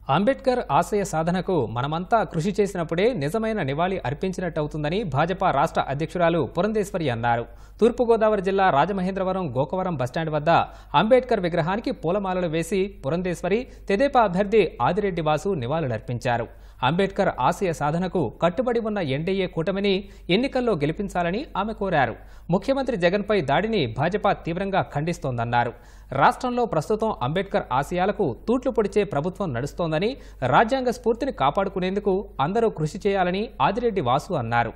అంబేద్కర్ ఆశయ సాధనకు మనమంతా కృషి చేసినప్పుడే నిజమైన నివాళి అర్పించినట్టవుతుందని భాజపా రాష్ట్ర అధ్యక్షురాలు పురంధేశ్వరి అన్నారు తూర్పుగోదావరి జిల్లా రాజమహేంద్రవరం గోకవరం బస్టాండ్ వద్ద అంబేద్కర్ విగ్రహానికి పూలమాలలు వేసి పురంధేశ్వరి తెదేపా అభ్యర్థి ఆదిరెడ్డి వాసు నివాళులర్పించారు అంబేద్కర్ ఆశయ సాధనకు కట్టుబడి ఉన్న ఎన్డీఏ కూటమిని ఎన్నికల్లో గెలిపించాలని ఆమె కోరారు ముఖ్యమంత్రి జగన్పై దాడిని భాజపా తీవ్రంగా ఖండిస్తోందన్నారు రాష్ట్రంలో ప్రస్తుతం అంబేద్కర్ ఆశయాలకు తూట్లు పొడిచే ప్రభుత్వం నడుస్తోందని రాజ్యాంగ స్ఫూర్తిని కాపాడుకునేందుకు అందరూ కృషి చేయాలని ఆదిరెడ్డి వాసు అన్నారు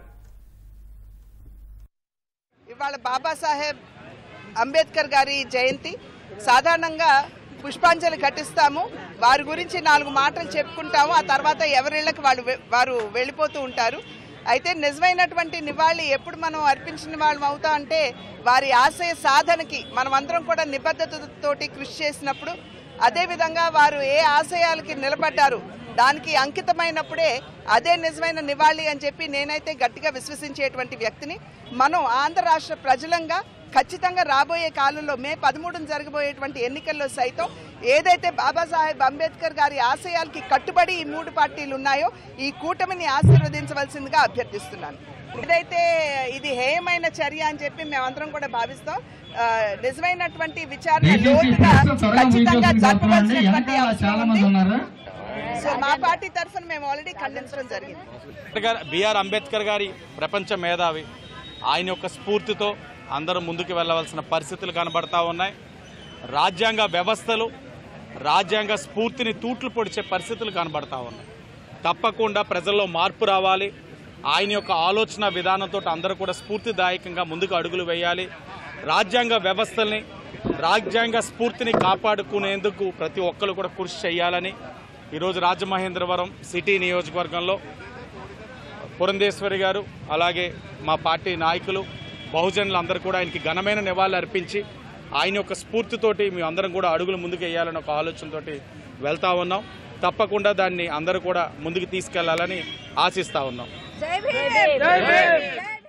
ఇవాళ బాబాసాహెబ్ అంబేద్కర్ గారి జయంతి సాధారణంగా పుష్పాంజలి ఘటిస్తాము వారి గురించి నాలుగు మాటలు చెప్పుకుంటాము ఆ తర్వాత ఎవరిళ్ళకి వాళ్ళు వె- వారు వెళ్ళిపోతూ ఉంటారు అయితే నిజమైనటువంటి నివాళి ఎప్పుడు మనం అర్పించిన వాళ్ళం అవుతా అంటే వారి ఆశయ సాధనకి మనం అందరం కూడా నిబద్ధతతోటి కృషి చేసినప్పుడు అదేవిధంగా వారు ఏ ఆశయాలకి నిలబడ్డారు దానికి అంకితమైనప్పుడే అదే నిజమైన నివాళి అని చెప్పి నేనైతే గట్టిగా విశ్వసించేటువంటి వ్యక్తిని మనం ఆంధ్ర రాష్ట్ర ప్రజలంగా ఖచ్చితంగా రాబోయే కాలంలో మే పదమూడున జరగబోయేటువంటి ఎన్నికల్లో సైతం ఏదైతే బాబాసాహెబ్ అంబేద్కర్ గారి ఆశయాలకి కట్టుబడి ఈ మూడు పార్టీలు ఉన్నాయో ఈ కూటమిని ఆశీర్వదించవలసిందిగా అభ్యర్థిస్తున్నాను ఏదైతే ఇది హేయమైన చర్య అని చెప్పి మేమందరం కూడా భావిస్తాం ఆ, నిజమైనటువంటి విచారణ లోతుగా ఖచ్చితంగా జరపవలసినటువంటి అవసరం ఉంది. సో మా పార్టీ తరఫున మేము ఆల్రెడీ ఖండించడం జరిగింది అంబేద్కర్ బిఆర్ అంబేద్కర్ గారి ప్రపంచ మేధావి ఆయన యొక్క స్ఫూర్తితో అందరూ ముందుకు వెళ్ళవలసిన పరిస్థితులు కనబడతా ఉన్నాయి రాజ్యాంగ వ్యవస్థలు రాజ్యాంగ స్ఫూర్తిని తూట్లు పొడిచే పరిస్థితులు కనబడతా ఉన్నాయి తప్పకుండా ప్రజల్లో మార్పు రావాలి ఆయన యొక్క ఆలోచన విధానంతో అందరూ కూడా స్ఫూర్తిదాయకంగా ముందుకు అడుగులు వేయాలి రాజ్యాంగ వ్యవస్థల్ని రాజ్యాంగ స్ఫూర్తిని కాపాడుకునేందుకు ప్రతి ఒక్కరు కూడా కృషి చేయాలని ఈరోజు రాజమహేంద్రవరం సిటీ నియోజకవర్గంలో పురంధేశ్వరి గారు అలాగే మా పార్టీ నాయకులు బహుజనులు అందరూ కూడా ఆయనకి ఘనమైన నివాళులు అర్పించి ఆయన యొక్క స్ఫూర్తితోటి మేము అందరం కూడా అడుగులు ముందుకు వేయాలని ఒక ఆలోచనతోటి వెళ్తా ఉన్నాం తప్పకుండా దాన్ని అందరూ కూడా ముందుకు తీసుకెళ్లాలని ఆశిస్తా ఉన్నాం జై భీమ్